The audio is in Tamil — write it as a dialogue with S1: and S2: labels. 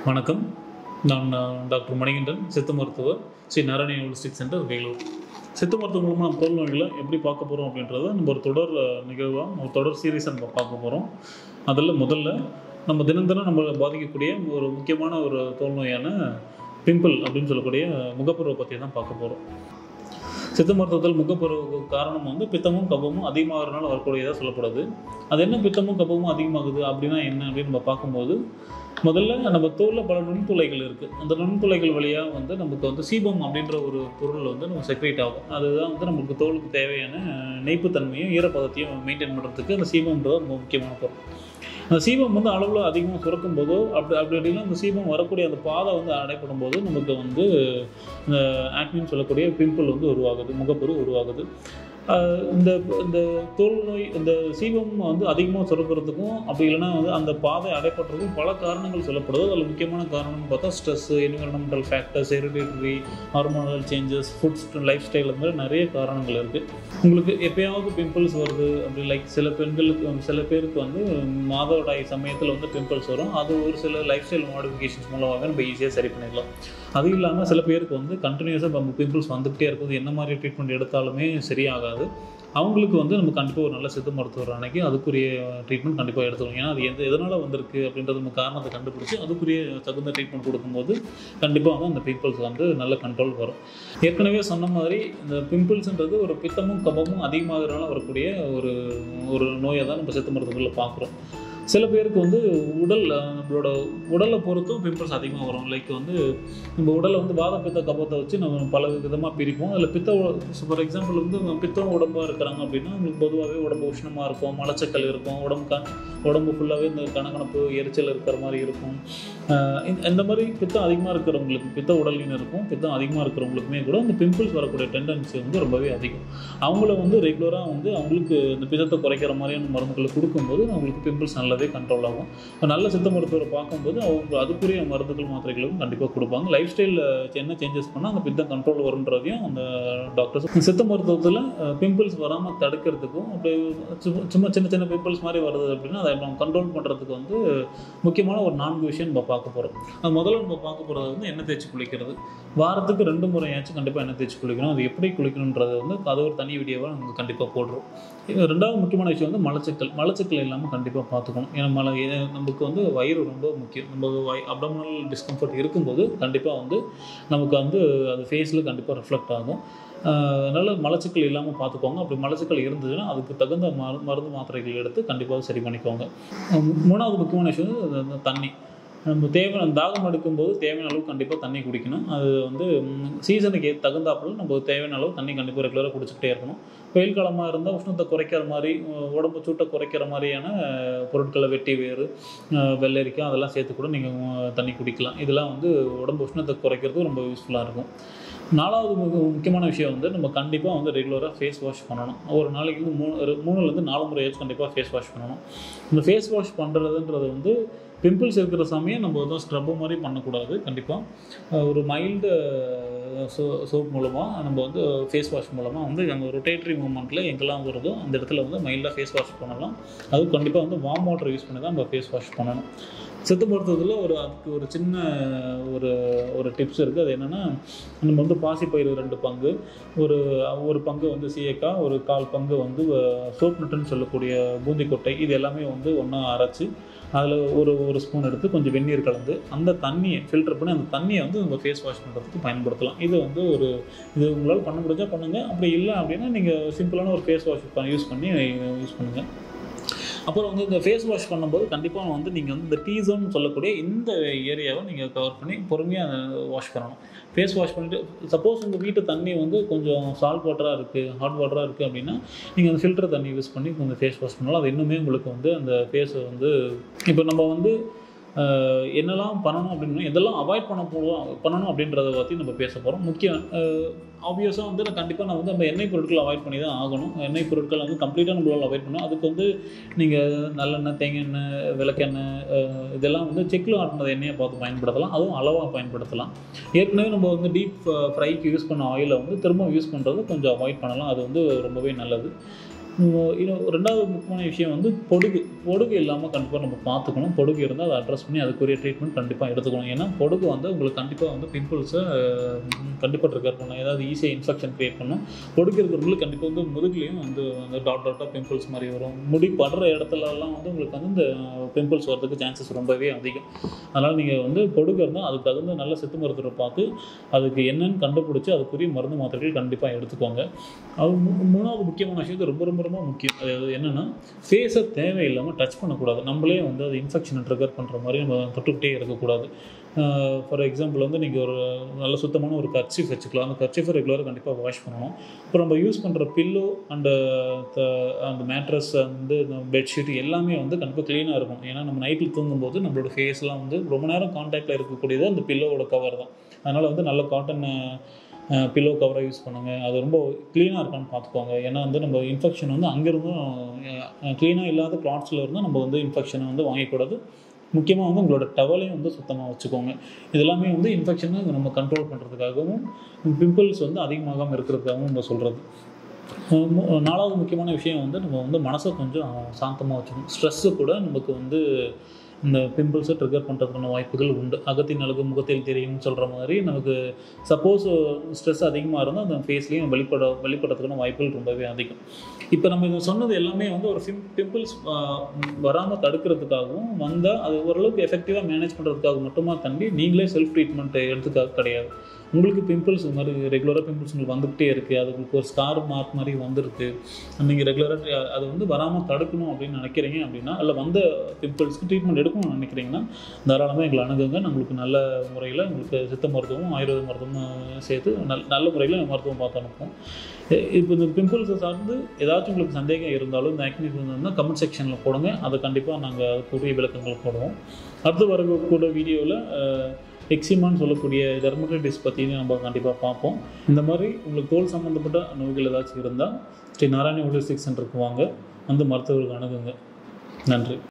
S1: வணக்கம் நான் அஹ், டாக்டர் மணிகண்டன் சித்த மருத்துவர் ஸ்ரீ நாராயண ஹோலிஸ்டிக் சென்டர் வேலூர் சித்த மருத்துவம் மூலமாக நம்ம தோல் நோய்களை எப்படி பார்க்க போகிறோம் அப்படின்றத நம்ம ஒரு தொடர் நிகழ்வாக ஒரு தொடர் சீரீஸாக நம்ம பார்க்க போகிறோம் அதில் முதல்ல நம்ம தினம் தினம் நம்மளை பாதிக்கக்கூடிய ஒரு முக்கியமான ஒரு தோல் நோயான பிம்பிள் அப்படின்னு சொல்லக்கூடிய முகப்பருவை பற்றி தான் பார்க்க போகிறோம் சித்த மருத்துவத்தில் முகப்பருவுக்கு காரணம் வந்து பித்தமும் கபமும் அதிகமாகிறதுனால வரக்கூடியதாக சொல்லப்படுது அது என்ன பித்தமும் கபமும் அதிகமாகுது அப்படின்னா என்ன அப்படின்னு நம்ம பார்க்கும்போது முதல்ல நம்ம தோலில் பல நுண்துளைகள் இருக்குது அந்த நுண்துளைகள் வழியாக வந்து நமக்கு வந்து சீபம் அப்படின்ற ஒரு பொருள் வந்து நம்ம செக்ரேட் ஆகும் அதுதான் வந்து நமக்கு தோலுக்கு தேவையான நெய்ப்புத்தன்மையும் ஈரப்பதத்தையும் மெயின்டைன் பண்ணுறதுக்கு அந்த சீபம்ன்றது ரொம்ப முக்கியமான பொருள் அந்த சீபம் வந்து அளவில் அதிகமாக சுரக்கும் போதோ அப்படி அப்படி அப்படின்னா அந்த சீபம் வரக்கூடிய அந்த பாதை வந்து அடைப்படும் போது நமக்கு வந்து இந்த ஆக்னின்னு சொல்லக்கூடிய பிம்பிள் வந்து உருவாகுது முகப்பரு உருவாகுது ஆஹ் இந்த இந்த தோல் நோய் இந்த சீபம் வந்து அதிகமாக சுரக்கிறதுக்கும் அப்படி இல்லைன்னா வந்து அந்த பாதை அடைப்பட்டுறதுக்கும் பல காரணங்கள் சொல்லப்படுது அதில் முக்கியமான காரணம்னு பார்த்தா stress environmental factors hereditary hormonal changes foods lifestyle அந்த மாதிரி நிறைய காரணங்கள் இருக்குது உங்களுக்கு எப்பயாவது பிம்பிள்ஸ் வருது அப்படி லைக் சில பெண்களுக்கு சில பேருக்கு வந்து மாதவிடாய் சமயத்தில் வந்து பிம்பிள்ஸ் வரும் அது ஒரு சில லைஃப் ஸ்டைல் மாடிஃபிகேஷன்ஸ் மூலமாக நம்ம ஈஸியாக சரி பண்ணிடலாம் அது இல்லாமல் சில பேருக்கு வந்து கண்டினியூஸாக நம்ம பிம்பிள்ஸ் வந்துகிட்டே இருக்குது என்ன மாதிரி ட்ரீட்மெண்ட் எடுத்தாலுமே சரியாகாது அவங்களுக்கு வந்து நம்ம கண்டிப்பாக ஒரு நல்ல சித்த மருத்துவர் அன்னைக்கு அதுக்குரிய ட்ரீட்மெண்ட் கண்டிப்பாக எடுத்துக்கணும் ஏன்னா அது எந்த எதனால் வந்திருக்கு அப்படின்றது நம்ம காரணத்தை கண்டுபிடிச்சி அதுக்குரிய தகுந்த ட்ரீட்மெண்ட் கொடுக்கும்போது கண்டிப்பாக வந்து அந்த பிம்பிள்ஸ் வந்து நல்ல கண்ட்ரோல் வரும் ஏற்கனவே சொன்ன மாதிரி இந்த பிம்பிள்ஸ்ன்றது ஒரு பித்தமும் கபமும் அதிகமாகிறதுனால வரக்கூடிய ஒரு ஒரு நோயை தான் நம்ம சித்த மருத்துவத்தில் பார்க்குறோம் சில பேருக்கு வந்து உடல் அஹ், நம்மளோட உடலை பொறுத்தும் பிம்பிள்ஸ் அதிகமாக வரும் லைக் வந்து நம்ம உடலை வந்து வாத பித்த கபத்தை வச்சு நம்ம பல விதமாக பிரிப்போம் அதில் பித்த ஃபார் எக்ஸாம்பிள் வந்து நம்ம பித்தம் உடம்பாக இருக்கிறாங்க அப்படின்னா அவங்களுக்கு பொதுவாகவே உடம்பு உஷ்ணமாக இருக்கும் மலச்சக்கல் இருக்கும் உடம்பு க உடம்பு ஃபுல்லாகவே இந்த கணக்கணப்பு எரிச்சல் இருக்கிற மாதிரி இருக்கும் அஹ் இந்த- இந்த மாதிரி பித்தம் அதிகமாக இருக்கிறவங்களுக்கு பித்த உடலின் இருக்கும் பித்தம் அதிகமாக இருக்கிறவங்களுக்குமே கூட இந்த பிம்பிள்ஸ் வரக்கூடிய டெண்டன்சி வந்து ரொம்பவே அதிகம் அவங்கள வந்து ரெகுலராக வந்து அவங்களுக்கு இந்த பித்தத்தை குறைக்கிற மாதிரியான மருந்துகளை கொடுக்கும்போது அவங்களுக்கு பிம்பிள்ஸ் நல்லாவே கண்ட்ரோல் ஆகும் இப்ப நல்ல சித்த மருத்துவரை பார்க்கும்போது அவங்க அதுக்குரிய மருந்துகள் மாத்திரைகளும் கண்டிப்பாக கொடுப்பாங்க லைஃப் ஸ்டைலில் என்ன சேஞ்சஸ் பண்ணால் அந்த பித்தம் கண்ட்ரோல் வருன்றதையும் அந்த டாக்டர்ஸ் சித்த மருத்துவத்தில் பிம்பிள்ஸ் வராமல் தடுக்கிறதுக்கும் அப்படி சும்மா- சும்மா சின்ன சின்ன பிம்பிள்ஸ் மாதிரி வருது அப்படின்னா அதை நம்ம கண்ட்ரோல் பண்ணுறதுக்கு வந்து முக்கியமான ஒரு நான்கு விஷயம் நம்ம பார்க்க போகிறோம் அது முதல்ல நம்ம பார்க்க போகிறது வந்து எண்ணெய் தேய்ச்சி குளிக்கிறது வாரத்துக்கு ரெண்டு முறையாச்சும் கண்டிப்பாக எண்ணெய் தேய்ச்சி குளிக்கணும் அது எப்படி குளிக்கணுன்றது வந்து அது ஒரு தனி வீடியோவாக நம்ம கண்டிப்பாக போடுறோம் இது ரெண்டாவது முக்கியமான விஷயம் வந்து மலச்சிக்கல் மலச்சிக்கல் இல்லாமல் கண்டிப்பாக பார்த்துக்கணும் ஏன்னா மலை ஏ- நமக்கு வந்து வயிறு ரொம்ப முக்கியம் நம்ம வை அப்டமினல் டிஸ்கம்ஃபர்ட் இருக்கும்போது கண்டிப்பாக வந்து நமக்கு வந்து அது ஃபேஸில் கண்டிப்பாக ரிஃப்ளெக்ட் ஆகும் ஆஹ் அதனால மலச்சிக்கல் இல்லாமல் பார்த்துக்கோங்க அப்படி மலச்சிக்கல் இருந்ததுன்னா அதுக்கு தகுந்த மரு மருந்து மாத்திரைகள் எடுத்து கண்டிப்பாக சரி பண்ணிக்கோங்க மூ- மூணாவது முக்கியமான விஷயம் வந்து அந்த- அந்த தண்ணி நம்ம தேவை தாகம் எடுக்கும்போது தேவையான அளவு கண்டிப்பாக தண்ணி குடிக்கணும் அது வந்து சீசனுக்கு தகுந்தாப்புல நம்ம தேவையான அளவு தண்ணி கண்டிப்பாக ரெகுலராக குடிச்சிக்கிட்டே இருக்கணும் வெயில் காலமாக இருந்தால் உஷ்ணத்தை குறைக்கிற மாதிரி உ- உடம்பு சூட்டை குறைக்கிற மாதிரியான அஹ், பொருட்களை வெட்டி வேறு அஹ், வெள்ளரிக்காய் அதெல்லாம் சேர்த்து கூட நீங்கள் தண்ணி குடிக்கலாம் இதெல்லாம் வந்து உடம்பு உஷ்ணத்தை குறைக்கிறது ரொம்ப யூஸ்ஃபுல்லாக இருக்கும் நாலாவது மிக முக்கியமான விஷயம் வந்து நம்ம கண்டிப்பாக வந்து ரெகுலராக ஃபேஸ் வாஷ் பண்ணணும் ஒரு நாளைக்கு வந்து மூணு ஒரு மூணுலேருந்து நாலு முறையாச்சும் கண்டிப்பாக ஃபேஸ் வாஷ் பண்ணணும் இந்த ஃபேஸ் வாஷ் பண்ணுறதுன்றது வந்து பிம்பிள்ஸ் இருக்கிற சமயம் நம்ம வந்து ஸ்க்ரப்பு மாதிரி பண்ணக்கூடாது கண்டிப்பாக ஒரு மைல்டு சோ சோப் மூலமாக நம்ம வந்து ஃபேஸ் வாஷ் மூலமாக வந்து நம்ம ரொட்டேட்டரி மூமெண்ட்டில் எங்கெல்லாம் வருதோ அந்த இடத்துல வந்து மைல்டாக ஃபேஸ் வாஷ் பண்ணலாம் அதுவும் கண்டிப்பாக வந்து வார்ம் வாட்டர் யூஸ் பண்ணி தான் நம்ம ஃபேஸ் வாஷ் பண்ணணும் சித்த மருத்துவத்தில் ஒரு அதுக்கு ஒரு சின்ன ஒரு ஒரு டிப்ஸ் இருக்குது அது என்னென்னா நம்ம வந்து பாசிப்பயிறு ரெண்டு பங்கு ஒரு ஒரு பங்கு வந்து சீயக்காய் ஒரு கால் பங்கு வந்து சோப் நட்டுன்னு சொல்லக்கூடிய பூந்தி கொட்டை இது எல்லாமே வந்து ஒன்றா அரைச்சி அதில் ஒரு ஒரு ஸ்பூன் எடுத்து கொஞ்சம் வெந்நீர் கலந்து அந்த தண்ணியை ஃபில்டர் பண்ணி அந்த தண்ணியை வந்து உங்கள் ஃபேஸ் வாஷ் பண்ணுறதுக்கு பயன்படுத்தலாம் இது வந்து ஒரு இது உங்களால் பண்ண முடிஞ்சால் பண்ணுங்கள் அப்படி இல்லை அப்படின்னா நீங்கள் சிம்பிளான ஒரு ஃபேஸ் வாஷ் யூஸ் பண்ணி யூஸ் பண்ணுங்கள் அப்புறம் வந்து இந்த ஃபேஸ் வாஷ் பண்ணும்போது கண்டிப்பாக வந்து நீங்கள் வந்து இந்த டீ ஜோன் சொல்லக்கூடிய இந்த ஏரியாவை நீங்கள் கவர் பண்ணி பொறுமையாக வாஷ் பண்ணணும் ஃபேஸ் வாஷ் பண்ணிவிட்டு சப்போஸ் உங்கள் வீட்டு தண்ணி வந்து கொஞ்சம் சால்ட் வாட்டராக இருக்குது ஹாட் வாட்டராக இருக்குது அப்படின்னா நீங்கள் அந்த ஃபில்டர் தண்ணி யூஸ் பண்ணி கொஞ்சம் ஃபேஸ் வாஷ் பண்ணலாம் அது இன்னுமே உங்களுக்கு வந்து அந்த ஃபேஸை வந்து இப்போ நம்ம வந்து ஆஹ், என்னெல்லாம் பண்ணணும் அப்படின்னு எதெல்லாம் அவாய்ட் பண்ண போகிறோம் பண்ணணும் அப்படின்றத பற்றி நம்ம பேச போகிறோம் முக்கியம் ஆப்வியஸாக வந்து நான் கண்டிப்பாக நான் வந்து நம்ம எண்ணெய் பொருட்கள் அவாய்ட் பண்ணி தான் ஆகணும் எண்ணெய் பொருட்கள் வந்து கம்ப்ளீட்டாக நம்மளால் அவாய்ட் பண்ணணும் அதுக்கு வந்து நீங்கள் நல்லெண்ணெய் தேங்காய் எண்ணெய் விளக்கெண்ணெய் அஹ், இதெல்லாம் வந்து செக்கில் ஆட்டினது எண்ணெயை பார்த்து பயன்படுத்தலாம் அதுவும் அளவாக பயன்படுத்தலாம் ஏற்கனவே நம்ம வந்து டீப் ஃப்ரைக்கு யூஸ் பண்ண ஆயிலை வந்து திரும்ப யூஸ் பண்ணுறது கொஞ்சம் அவாய்ட் பண்ணலாம் அது வந்து ரொம்பவே நல்லது உம், இன்னும் ரெண்டாவது முக்கியமான விஷயம் வந்து பொடுகு பொடுகு இல்லாமல் கண்டிப்பாக நம்ம பார்த்துக்கணும் பொடுகு இருந்தால் அதை அட்ரஸ் பண்ணி அதுக்குரிய ட்ரீட்மெண்ட் கண்டிப்பாக எடுத்துக்கணும் ஏன்னா பொடுகு வந்து உங்களுக்கு கண்டிப்பாக வந்து பிம்பிள்ஸை கண்டிப்பாக ட்ரிகர் பண்ணும் ஏதாவது ஈஸியாக இன்ஃபெக்ஷன் க்ரியேட் பண்ணும் பொடுகு இருக்கிறவங்களுக்கு கண்டிப்பாக வந்து முதுகுலையும் வந்து அந்த டாட் டாட்டாக பிம்பிள்ஸ் மாதிரி வரும் முடி படுற இடத்துலலாம் வந்து உங்களுக்கு வந்து இந்த பிம்பிள்ஸ் வரதுக்கு சான்சஸ் ரொம்பவே அதிகம் அதனால் நீங்கள் வந்து பொடுகு இருந்தால் அதுக்கு தகுந்த நல்ல சித்து மருத்துவரை பார்த்து அதுக்கு என்னன்னு கண்டுபிடிச்சி அதுக்குரிய மருந்து மாத்திரைகள் கண்டிப்பாக எடுத்துக்கோங்க அது மூ- மூணாவது முக்கியமான விஷயத்து ரொம்ப ரொம்ப ரொம்ப முக்கியம் அது என்னென்னா ஃபேஸை தேவையில்லாமல் டச் பண்ணக்கூடாது நம்மளே வந்து அது இன்ஃபெக்ஷனை ட்ரிகர் பண்ணுற மாதிரி நம்ம தொட்டுக்கிட்டே இருக்கக்கூடாது ஃபார் எக்ஸாம்பிள் வந்து நீங்கள் ஒரு நல்ல சுத்தமான ஒரு கர்ச்சிஃப் வச்சுக்கலாம் அந்த கர்ச்சிஃபை ரெகுலராக கண்டிப்பாக வாஷ் பண்ணணும் அப்புறம் நம்ம யூஸ் பண்ணுற பில்லோ அண்டு அந்த மேட்ரஸ் வந்து பெட்ஷீட் எல்லாமே வந்து கண்டிப்பாக க்ளீனாக இருக்கும் ஏன்னா நம்ம நைட்டில் தூங்கும்போது நம்மளோட ஃபேஸ்லாம் வந்து ரொம்ப நேரம் காண்டாக்டில் இருக்கக்கூடியது அந்த பில்லோவோட கவர் தான் அதனால் வந்து நல்ல காட்டன் பில்லோ கவராக யூஸ் பண்ணுங்கள் அது ரொம்ப க்ளீனாக இருக்கான்னு பார்த்துக்கோங்க ஏன்னா வந்து நம்ம இன்ஃபெக்ஷன் வந்து அங்கேருந்தும் க்ளீனாக இல்லாத கிளாத்ஸில் இருந்தும் நம்ம வந்து இன்ஃபெக்ஷனை வந்து வாங்கிக்கூடாது முக்கியமாக வந்து உங்களோட டவலையும் வந்து சுத்தமாக வச்சுக்கோங்க இதெல்லாமே வந்து இன்ஃபெக்ஷனை நம்ம கண்ட்ரோல் பண்ணுறதுக்காகவும் பிம்பிள்ஸ் வந்து அதிகமாகாமல் இருக்கிறதுக்காகவும் நம்ம சொல்கிறது நாலாவது முக்கியமான விஷயம் வந்து நம்ம வந்து மனசை கொஞ்சம் சாந்தமாக வச்சுக்கணும் ஸ்ட்ரெஸ்ஸு கூட நமக்கு வந்து இந்த பிம்பிள்ஸை ட்ரிகர் பண்ணுறதுக்கான வாய்ப்புகள் உண்டு அகத்தின் அழகு முகத்தில் தெரியும்னு சொல்கிற மாதிரி நமக்கு சப்போஸ் ஸ்ட்ரெஸ் அதிகமாக இருந்தால் அந்த ஃபேஸ்லேயும் வெளிப்பட வெளிப்படுறதுக்கான வாய்ப்புகள் ரொம்பவே அதிகம் இப்போ நம்ம இது சொன்னது எல்லாமே வந்து ஒரு பிம் பிம்பிள்ஸ் வராமல் தடுக்கிறதுக்காகவும் வந்தால் அது ஓரளவுக்கு எஃபெக்டிவாக மேனேஜ் பண்ணுறதுக்காக மட்டுமா தாண்டி நீங்களே செல்ஃப் ட்ரீட்மெண்ட் எடுத்துக்காக கிடையாது உங்களுக்கு பிம்பிள்ஸ் இது மாதிரி ரெகுலராக பிம்பிள்ஸ் உங்களுக்கு வந்துக்கிட்டே இருக்குது அது உங்களுக்கு ஒரு ஸ்கார் மார்க் மாதிரி வந்துருக்கு நீங்கள் ரெகுலராக அது வந்து வராமல் தடுக்கணும் அப்படின்னு நினைக்கிறீங்க அப்படின்னா இல்லை வந்த பிம்பிள்ஸ்க்கு ட்ரீட்மெண்ட் எடுக்கணும்னு நினைக்கிறீங்கன்னா தாராளமாக எங்களை அணுகுங்க நம்மளுக்கு நல்ல முறையில் உங்களுக்கு சித்த மருத்துவமும் ஆயுர்வேத மருத்துவமும் சேர்த்து நல் நல்ல முறையில் மருத்துவம் பார்த்து அனுப்புவோம் எ- இப்போ இந்த பிம்பிள்ஸை சார்ந்து ஏதாச்சும் உங்களுக்கு சந்தேகம் இருந்தாலும் இந்த ஆக்னிஸ் இருந்ததுன்னா கமெண்ட் செக்ஷனில் போடுங்க அதை கண்டிப்பாக நாங்கள் அதுக்குரிய விளக்கங்கள் போடுவோம் அடுத்து வரக்கூடிய வீடியோவில் எக்ஸிமான்னு சொல்லக்கூடிய டெர்மடைட்டிஸ் பற்றி நம்ம கண்டிப்பாக பார்ப்போம் இந்த மாதிரி உங்களுக்கு தோல் சம்மந்தப்பட்ட நோய்கள் ஏதாச்சும் இருந்தால் ஸ்ரீ நாராயண ஹோலிஸ்டிக் சென்டருக்கு வாங்க வந்து மருத்துவருக்கு அணுகுங்க நன்றி